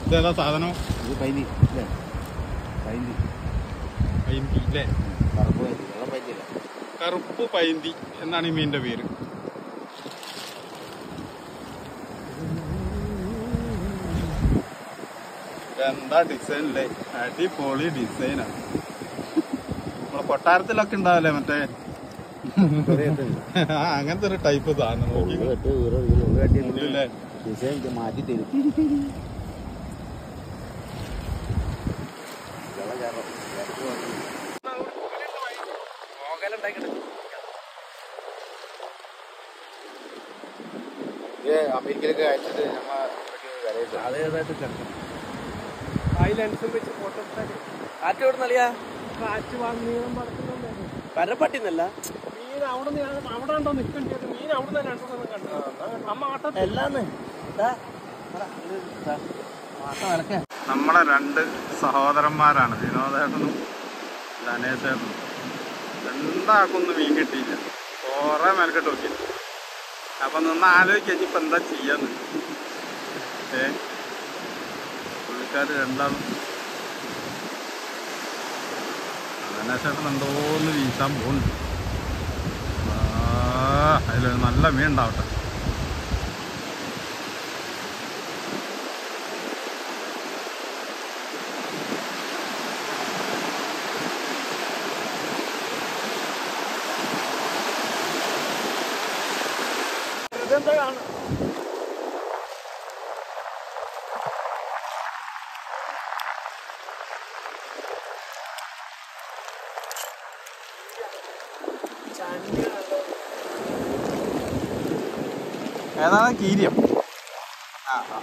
ഇതേതാ സാധനം ഇത് പൈന്തി അല്ലേ പൈന്തി പൈന്തി അല്ലേ കറുപ്പ് പൈന്തി വെള്ളം പൈന്തില്ല കറുപ്പ് പൈന്തി എന്നാണ് ഈ മീനിന്റെ പേര് എന്താ ഡിസൈൻ അല്ലേ അടിപൊളി ഡിസൈനാണ് നമ്മളെ കൊട്ടാരത്തിലൊക്കെ ഉണ്ടാവില്ലേ മറ്റേ ആ അങ്ങനത്തെ ഒരു ടൈപ്പ് സാധനം നോക്കി ഉള്ളിലെ ഡിസൈൻ മാറ്റി തരും വെള്ളം കയറണം ഇടയ്ക്ക് വന്ന് ഇത് അമേരിക്കയിലൊക്കെ അയച്ചിട്ട് നമ്മ വിലയിട്ട് അതേതായിട്ട് കിടക്കും ആ ലെൻസും വെച്ച് ഫോട്ടോ കാറ്റ് എവിടെ നല്ലയാ കാറ്റ് നീളം പറക്കുന്നുണ്ടായിരുന്നു പരപ്പട്ടിന്നല്ല മീൻ അവിടെ അവിടെ ഉണ്ടോ നിൽക്കേണ്ടത് മീൻ അവിടെ നിന്ന് രണ്ടെണ്ണം കണ്ടു അമ്മ ആട്ടം എല്ലാന്ന് നമ്മളെ രണ്ട് സഹോദരന്മാരാണ് വിനോദേട്ടനും ധനേശേട്ടനും രണ്ടാക്കൊന്നും മീൻ കിട്ടിയില്ല കുറെ മെനക്കെട്ട് നോക്കി അപ്പൊ നിന്ന് ആലോചിക്കുക ഇപ്പൊ എന്താ ചെയ്യാന്ന് ഏ പുള്ളിക്കാര് രണ്ടാളും ധനേശേട്ടൻ എന്തോന്ന് വീശാൻ പോകുന്നുണ്ട് ആ അതിലൊരു നല്ല മീൻ ഉണ്ടാവട്ടെ ഇതെന്താ കാണും ഏതാണ് കീരിയം ആ ആ